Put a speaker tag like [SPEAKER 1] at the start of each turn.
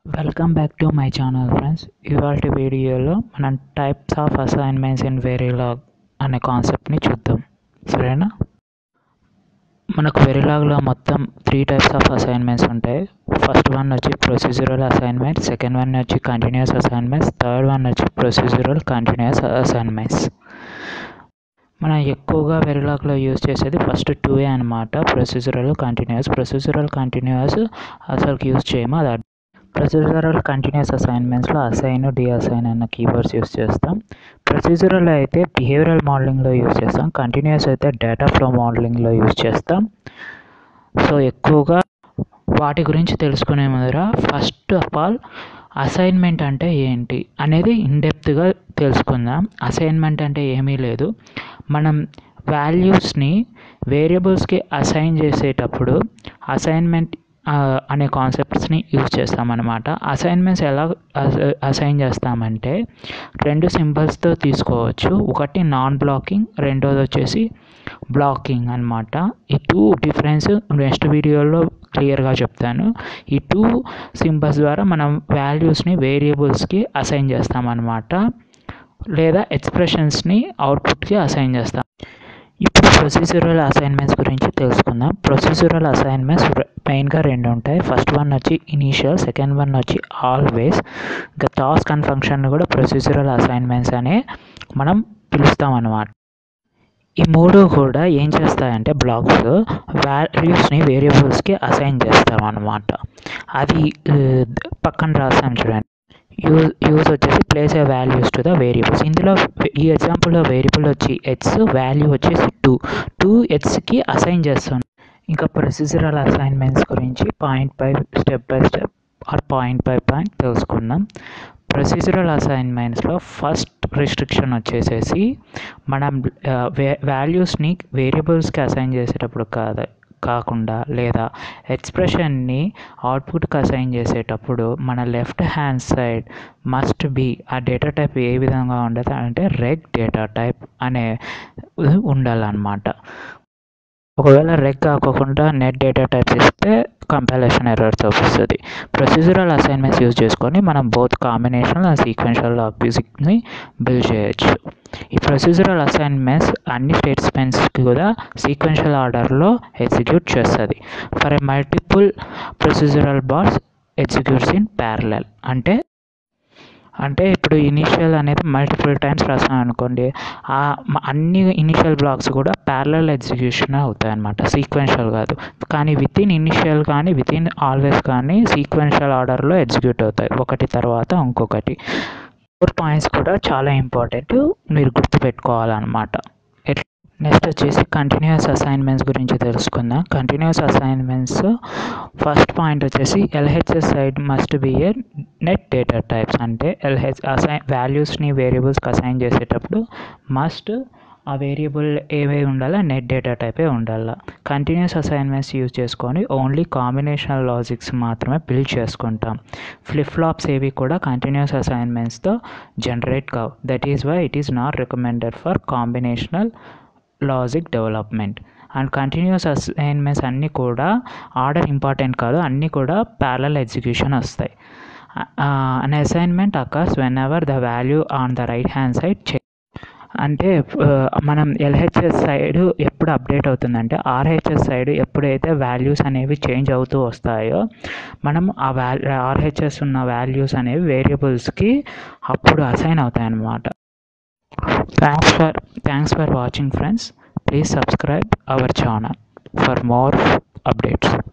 [SPEAKER 1] welcome back to my channel friends ఇవాళ వీడియోలో మనం types of assignments in Verilog అనే కాన్సెప్ట్ని చూద్దాం సరేనా మనకు వెరీలాగ్లో మొత్తం త్రీ టైప్స్ ఆఫ్ అసైన్మెంట్స్ ఉంటాయి ఫస్ట్ వన్ వచ్చి ప్రొసీజరల్ అసైన్మెంట్ సెకండ్ వన్ వచ్చి కంటిన్యూస్ అసైన్మెంట్స్ థర్డ్ వన్ వచ్చి ప్రొసీజరల్ కంటిన్యూస్ అసైన్మెంట్స్ మనం ఎక్కువగా వెరిలాగ్లో యూజ్ చేసేది ఫస్ట్ టూ ఏ అనమాట ప్రొసీజరల్ కంటిన్యూస్ ప్రొసీజరల్ కంటిన్యూస్ అసలు యూజ్ చేయము అది ప్రొసీజరల్ కంటిన్యూస్ అసైన్మెంట్స్లో అసైన్ డిఅసైన్ అన్న కీవర్డ్స్ యూస్ చేస్తాం ప్రొసీజరల్ అయితే బిహేవియరల్ మోడలింగ్లో యూస్ చేస్తాం కంటిన్యూస్ అయితే డేటా ఫ్లో మోడలింగ్లో యూస్ చేస్తాం సో ఎక్కువగా వాటి గురించి తెలుసుకునే ముందర ఫస్ట్ ఆఫ్ ఆల్ అసైన్మెంట్ అంటే ఏంటి అనేది ఇన్డెప్త్గా తెలుసుకుందాం అసైన్మెంట్ అంటే ఏమీ లేదు మనం వాల్యూస్ని వేరియబుల్స్కి అసైన్ చేసేటప్పుడు అసైన్మెంట్ అనే కాన్సెప్ట్స్ని యూజ్ చేస్తామన్నమాట అసైన్మెంట్స్ ఎలా అసైన్ చేస్తామంటే రెండు సింబల్స్తో తీసుకోవచ్చు ఒకటి నాన్ బ్లాకింగ్ రెండోది వచ్చేసి బ్లాకింగ్ అనమాట ఈ టూ డిఫరెన్స్ నెక్స్ట్ వీడియోలో క్లియర్గా చెప్తాను ఈ టూ సింబల్స్ ద్వారా మనం వాల్యూస్ని వేరియబుల్స్కి అసైన్ చేస్తామన్నమాట లేదా ఎక్స్ప్రెషన్స్ని అవుట్పుట్కి అసైన్ చేస్తాం ఇప్పుడు ప్రొసీజరల్ అసైన్మెంట్స్ గురించి తెలుసుకుందాం ప్రొసీజరల్ అసైన్మెంట్స్ మెయిన్గా రెండు ఉంటాయి ఫస్ట్ వన్ వచ్చి ఇనీషియల్ సెకండ్ వన్ వచ్చి ఆల్వేస్ ఇంకా టాస్క్ అండ్ ఫంక్షన్ కూడా ప్రొసీజరల్ అసైన్మెంట్స్ అనే మనం పిలుస్తాం అన్నమాట ఈ మూడు కూడా ఏం చేస్తాయంటే బ్లాక్స్ వాల్యూస్ని వేరియబుల్స్కి అసైన్ చేస్తాం అన్నమాట అది పక్కన రాస్తాం చూడండి యూజ్ యూజ్ వచ్చేసి place a values to the variables ఇందులో ఈ ఎగ్జాంపుల్లో వేరియబుల్ వచ్చి హెచ్ వాల్యూ వచ్చేసి టూ టూ హెచ్కి అసైన్ చేస్తాం ఇంకా ప్రొసీజరల్ అసైన్మెంట్స్ గురించి point by step by step or point by point తెలుసుకుందాం ప్రొసీజరల్ అసైన్మెంట్స్లో ఫస్ట్ రిస్ట్రిక్షన్ వచ్చేసేసి మనం వాల్యూస్ని వేరియబుల్స్కి అసైన్ చేసేటప్పుడు కాదు కాకుండా లేదా ఎక్స్ప్రెషన్ని అవుట్పుట్కి అసైన్ చేసేటప్పుడు మన left hand side must be ఆ డేటా టైప్ ఏ విధంగా ఉండదు అంటే రెగ్ డేటా టైప్ అనే ఉండాలన్నమాట ఒకవేళ రెగ్ కాకోకుండా నెట్ డేటా టైప్స్ ఇస్తే కంపాలేషన్ ఎర్రర్ చూపిస్తుంది ప్రొసీజరల్ అసైన్మెంట్స్ యూజ్ చేసుకొని మనం బోత్ కాంబినేషన్ అండ్ సీక్వెన్షియల్ లాజిక్ని బిల్డ్ చేయొచ్చు ఈ ప్రొసీజరల్ అసైన్మెంట్స్ అన్ని స్టేట్మెంట్స్కి కూడా సీక్వెన్షియల్ ఆర్డర్లో ఎగ్జిక్యూట్ చేస్తుంది for a multiple procedural bars executes in parallel అంటే అంటే ఇప్పుడు ఇనీషియల్ అనేది మల్టిపుల్ టైమ్స్ రాసాం అనుకోండి అన్ని ఇనిషియల్ బ్లాక్స్ కూడా ప్యారలల్ ఎగ్జిక్యూషన్ అవుతాయి అనమాట సీక్వెన్షియల్ కాదు కానీ విత్ ఇన్ ఇనిషియల్ కానీ విత్ ఇన్ ఆల్వేస్ కానీ సీక్వెన్షియల్ ఆర్డర్లో ఎగ్జిక్యూట్ అవుతాయి ఒకటి తర్వాత ఇంకొకటి ఫోర్ పాయింట్స్ కూడా చాలా ఇంపార్టెంట్ మీరు గుర్తుపెట్టుకోవాలన్నమాట నెక్స్ట్ వచ్చేసి కంటిన్యూస్ అసైన్మెంట్స్ గురించి తెలుసుకుందాం కంటిన్యూస్ అసైన్మెంట్స్ ఫస్ట్ పాయింట్ వచ్చేసి LHS side must be a net data types అంటే ఎల్హెచ్ అసైన్ వాల్యూస్ని వేరియబుల్స్కి అసైన్ చేసేటప్పుడు మస్ట్ ఆ వేరియబుల్ ఏవే ఉండాలా నెట్ డేటా టైపే ఉండాలా కంటిన్యూస్ అసైన్మెంట్స్ యూజ్ చేసుకొని ఓన్లీ కాంబినేషనల్ లాజిక్స్ మాత్రమే బిల్డ్ చేసుకుంటాం ఫ్లిప్ ఫ్లాప్స్ ఏవి కూడా కంటిన్యూస్ అసైన్మెంట్స్తో జనరేట్ కావు that is why it is not recommended for combinational logic development and continuous assignments అన్నీ కూడా ఆర్డర్ ఇంపార్టెంట్ కాదు అన్నీ కూడా ప్యారల్ ఎగ్జిక్యూషన్ వస్తాయి an assignment occurs whenever the value on the right hand side check అంటే మనం LHS side ఎప్పుడు update అవుతుందంటే ఆర్హెచ్ఎస్ సైడ్ ఎప్పుడైతే వాల్యూస్ అనేవి చేంజ్ అవుతూ వస్తాయో మనం ఆ వాల్ ఆర్హెచ్ఎస్ ఉన్న వాల్యూస్ అనేవి వేరియబుల్స్కి అప్పుడు అసైన్ అవుతాయి అన్నమాట thanks for thanks for watching friends please subscribe our channel for more updates